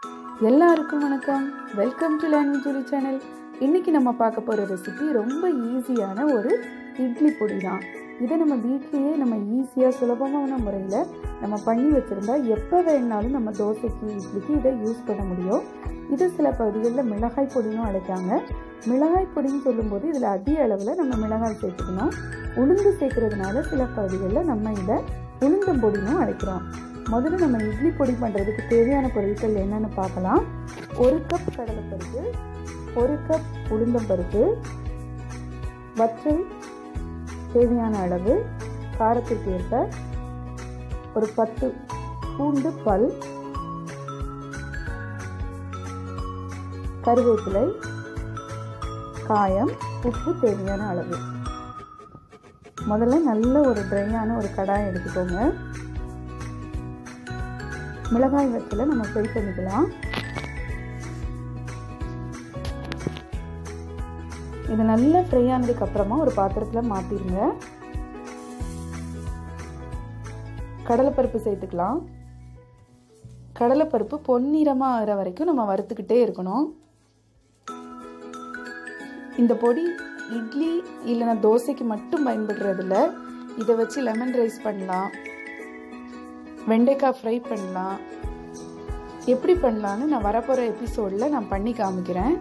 எல்லாருக்கும் வணக்கம் welcome to language jury channel இன்னைக்கு நம்ம பார்க்க போகிற ரெசிபி ரொம்ப ஈஸியான ஒரு இட்லி பொடி தான் இதை நம்ம வீட்லேயே நம்ம ஈஸியாக சுலபமான முறையில் நம்ம பண்ணி வச்சுருந்தா எப்போ வேணாலும் நம்ம தோசைக்கு இட்லிக்கு இதை யூஸ் பண்ண முடியும் இது சில பகுதிகளில் மிளகாய் பொடியும் அழைக்காங்க மிளகாய் பொடின்னு சொல்லும்போது இதில் அதிக அளவில் நம்ம மிளகாய் சேர்த்துக்கணும் உளுந்து சேர்க்கறதுனால சில பகுதிகளில் நம்ம இதை உளுந்தம் பொடியும் அழைக்கிறோம் முதல்ல நம்ம இட்லி பொடி பண்ணுறதுக்கு தேவையான பொருட்கள் என்னென்னு பார்க்கலாம் ஒரு கப் கடலைப்பருப்பு ஒரு கப் உளுந்தம்பருப்பு வற்றல் தேவையான அளவு காரத்திற்கு ஏற்ப ஒரு பத்து பூண்டு பல் கருவேப்பிலை காயம் உப்பு தேவையான அளவு முதல்ல நல்ல ஒரு ட்ரையான ஒரு கடாய் எடுத்துக்கோங்க மிளகாய் வச்சல நம்ம ஃப்ரை பண்ணிக்கலாம் இது நல்லா ஃப்ரை ஆனதுக்கு அப்புறமா ஒரு பாத்திரத்தில் மாற்றிடுங்க கடலைப்பருப்பு சேர்த்துக்கலாம் கடலைப்பருப்பு பொன்னிறமாக ஆகிற வரைக்கும் நம்ம வறுத்துக்கிட்டே இருக்கணும் இந்த பொடி இட்லி இல்லைனா தோசைக்கு மட்டும் பயன்படுறதில்ல இதை வச்சு லெமன் ரைஸ் பண்ணலாம் வெண்டைக்காய் ஃப்ரை பண்ணலாம் எப்படி பண்ணலான்னு நான் வரப்போகிற எபிசோடில் நான் பண்ணி காமிக்கிறேன்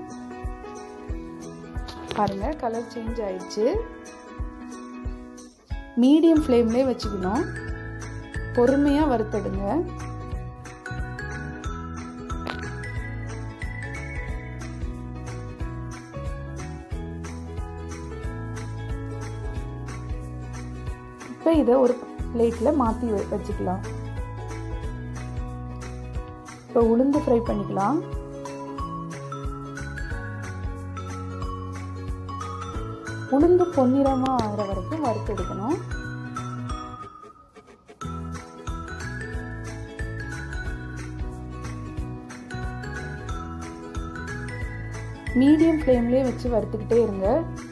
பாருங்கள் கலர் சேஞ்ச் ஆயிடுச்சு மீடியம் ஃப்ளேம்லேயே வச்சுக்கணும் பொறுமையாக வறுத்தடுங்க இப்போ இதை ஒரு பிளேட்டில் மாற்றி வச்சுக்கலாம் இப்போ உளுந்து ஃப்ரை பண்ணிக்கலாம் உளுந்து பொன்னிறமாக ஆகிற வரைக்கும் வறுத்து எடுக்கணும் மீடியம் ஃப்ளேம்லேயே வச்சு வறுத்துக்கிட்டே இருங்க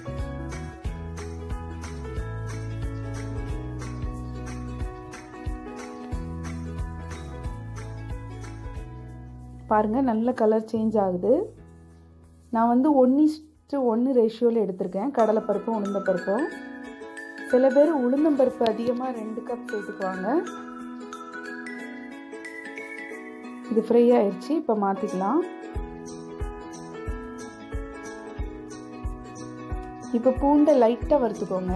பாருங்கள் நல்ல கலர் சேஞ்ச் ஆகுது நான் வந்து ஒன்று இஸ்ட்டு ஒன்று ரேஷியோவில் எடுத்திருக்கேன் கடலைப்பருப்பும் உளுந்தப்பருப்பும் சில பேர் உளுந்தம்பருப்பு அதிகமாக ரெண்டு கப் சேர்த்துக்குவாங்க இது ஃப்ரை ஆயிடுச்சு இப்போ மாற்றிக்கலாம் இப்போ பூண்டை லைட்டாக வறுத்துக்கோங்க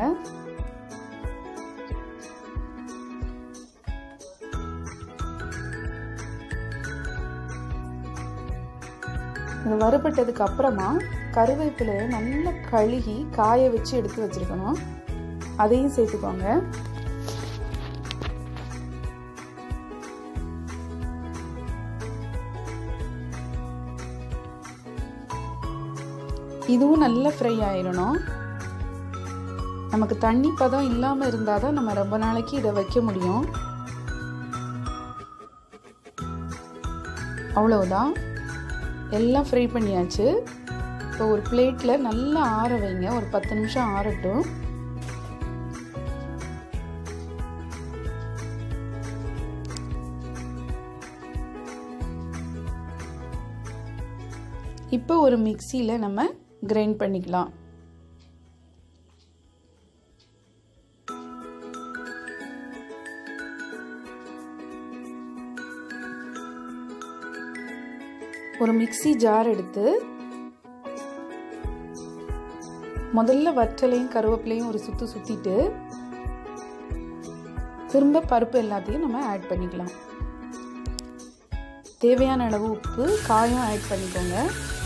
இது வறுபட்டதுக்கு அப்புறமா கருவேப்பிலையை நல்லா கழுகி காய வச்சு எடுத்து வச்சிருக்கணும் அதையும் சேர்த்துக்கோங்க இதுவும் நல்லா ஃப்ரை ஆயிடணும் நமக்கு தண்ணி பதம் இல்லாமல் இருந்தால் தான் நம்ம ரொம்ப நாளைக்கு இதை வைக்க முடியும் அவ்வளவுதான் எல்லாம் ஃப்ரை பண்ணியாச்சு இப்போ ஒரு பிளேட்டில் நல்லா ஆற வைங்க ஒரு பத்து நிமிஷம் ஆறட்டும் இப்போ ஒரு மிக்சியில் நம்ம கிரைண்ட் பண்ணிக்கலாம் ஒரு மிக்சி ஜார் எடுத்து முதல்ல வற்றலையும் கருவேப்பிலையும் ஒரு சுற்று சுற்றிட்டு திரும்ப பருப்பு எல்லாத்தையும் நம்ம ஆட் பண்ணிக்கலாம் தேவையான அளவு உப்பு காயம் ஆட் பண்ணிக்கோங்க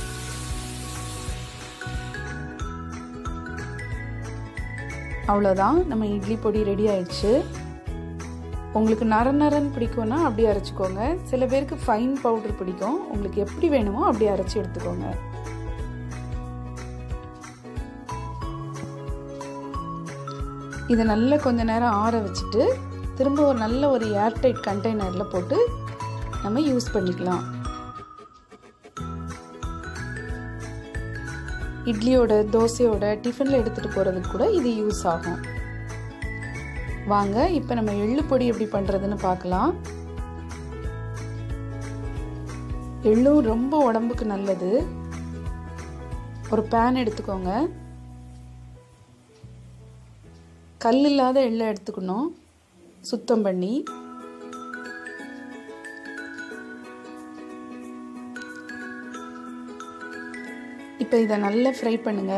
அவ்வளோதான் நம்ம இட்லி பொடி ரெடி ஆயிடுச்சு உங்களுக்கு நர நரன்னு பிடிக்கும்னா அப்படி அரைச்சிக்கோங்க சில பேருக்கு ஃபைன் பவுடர் பிடிக்கும் உங்களுக்கு எப்படி வேணுமோ அப்படி அரைச்சி எடுத்துக்கோங்க இதை நல்லா கொஞ்ச நேரம் ஆற வச்சுட்டு திரும்ப ஒரு நல்ல ஒரு ஏர்டைட் கண்டெய்னரில் போட்டு நம்ம யூஸ் பண்ணிக்கலாம் இட்லியோட தோசையோட டிஃபனில் எடுத்துகிட்டு போகிறதுக்கு கூட இது யூஸ் ஆகும் வாங்க இப்போ நம்ம எள்ளு பொடி எப்படி பண்ணுறதுன்னு பார்க்கலாம் எள்ளும் ரொம்ப உடம்புக்கு நல்லது ஒரு பேன் எடுத்துக்கோங்க கல் இல்லாத எள்ளை எடுத்துக்கணும் சுத்தம் பண்ணி இப்போ இதை நல்லா ஃப்ரை பண்ணுங்க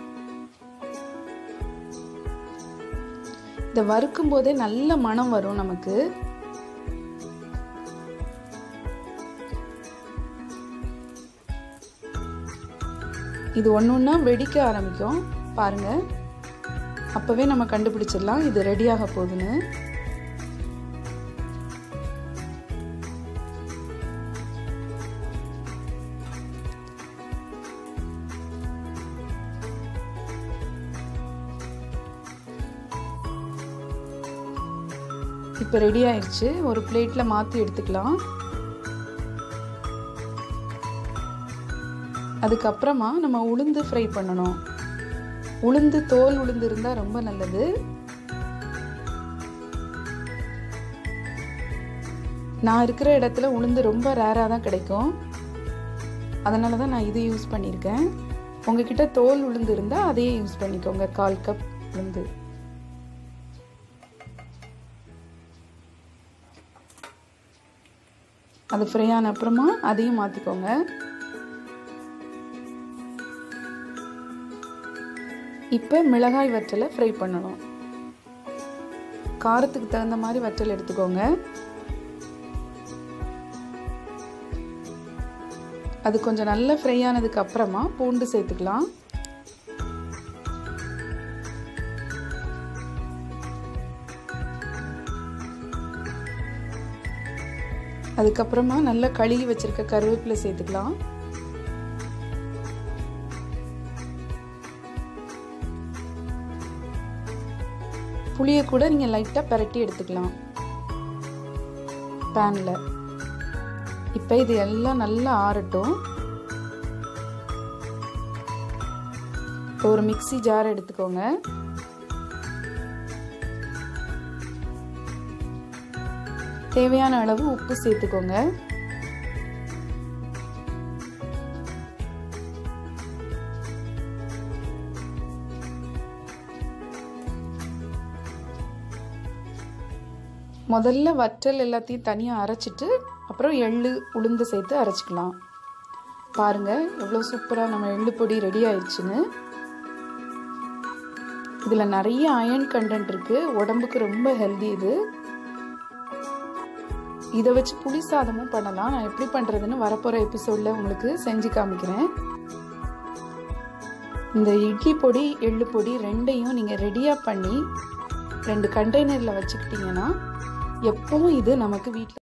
இதை வறுக்கும் போதே நல்ல மனம் வரும் நமக்கு இது ஒன்று ஒன்றா வெடிக்க ஆரம்பிக்கும் பாருங்க அப்போவே நம்ம கண்டுபிடிச்சிடலாம் இது ரெடியாக போகுதுன்னு இப்போ ரெடி ஆயிடுச்சு ஒரு பிளேட்டில் மாற்றி எடுத்துக்கலாம் அதுக்கப்புறமா நம்ம உளுந்து ஃப்ரை பண்ணணும் உளுந்து தோல் உளுந்து இருந்தால் ரொம்ப நல்லது நான் இருக்கிற இடத்துல உளுந்து ரொம்ப ரேராக தான் கிடைக்கும் அதனால தான் நான் இது யூஸ் பண்ணியிருக்கேன் உங்ககிட்ட தோல் உளுந்து இருந்தால் அதையே யூஸ் பண்ணிக்கோங்க கால் கப் உளுந்து அது ஃப்ரை ஆன அப்புறமா அதையும் மாற்றிக்கோங்க இப்போ மிளகாய் வற்றலை ஃப்ரை பண்ணணும் காரத்துக்கு தகுந்த மாதிரி வற்றல் எடுத்துக்கோங்க அது கொஞ்சம் நல்லா ஃப்ரை ஆனதுக்கு அப்புறமா பூண்டு சேர்த்துக்கலாம் அதுக்கப்புறமா நல்லா கழுகி வச்சிருக்க கருவேப்பிலை சேர்த்துக்கலாம் புளியை கூட நீங்கள் லைட்டாக பரட்டி எடுத்துக்கலாம் பேனில் இப்போ இது எல்லாம் நல்லா ஆறட்டும் இப்போ ஒரு மிக்சி ஜார் எடுத்துக்கோங்க தேவையான அளவு உப்பு சேர்த்துக்கோங்க முதல்ல வற்றல் எல்லாத்தையும் தனியாக அரைச்சிட்டு அப்புறம் எள்ளு உளுந்து சேர்த்து அரைச்சிக்கலாம் பாருங்கள் எவ்வளோ சூப்பராக நம்ம எள்ளு பொடி ரெடி ஆயிடுச்சுன்னு இதில் நிறைய அயன் கண்டென்ட் இருக்குது உடம்புக்கு ரொம்ப ஹெல்தி இது இதை வச்சு புளி சாதமும் பண்ணலாம் நான் எப்படி பண்ணுறதுன்னு வரப்போகிற எபிசோடில் உங்களுக்கு செஞ்சு காமிக்கிறேன் இந்த இட்லி பொடி எள்ளு பொடி ரெண்டையும் நீங்கள் ரெடியாக பண்ணி ரெண்டு கண்டெய்னரில் வச்சுக்கிட்டிங்கன்னா எப்பவும் இது நமக்கு வீட்டில்